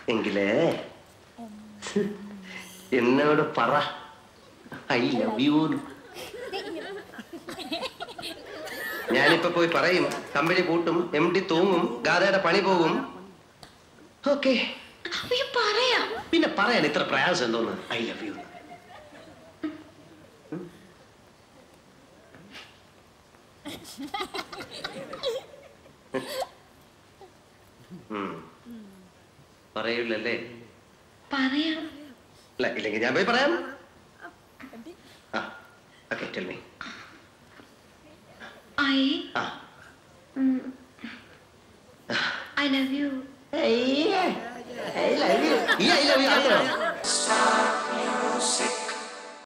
എങ്കിലേ എന്നോട് പറ ഐ ലവ് യു ഞാനിപ്പോ പോയി പറയും കമ്പനി പൂട്ടും എം ഡി തൂങ്ങും ഗാഥയുടെ പണി പോകും ഓക്കെ അയ്യോ പറയാം പിന്നെ പറയാൻ ഇത്ര പ്രയാസം എന്തോന്ന് ഐ ലവ് യു പറയൂലല്ലേ പറയാം അല്ല ഇല്ലെങ്കിൽ ഞാൻ പോയി പറയാം ആ ഓക്കെ ടെൽ മീ ഐ ആ ഐ ലവ് യു ഈ ഐ ലവ് യു Music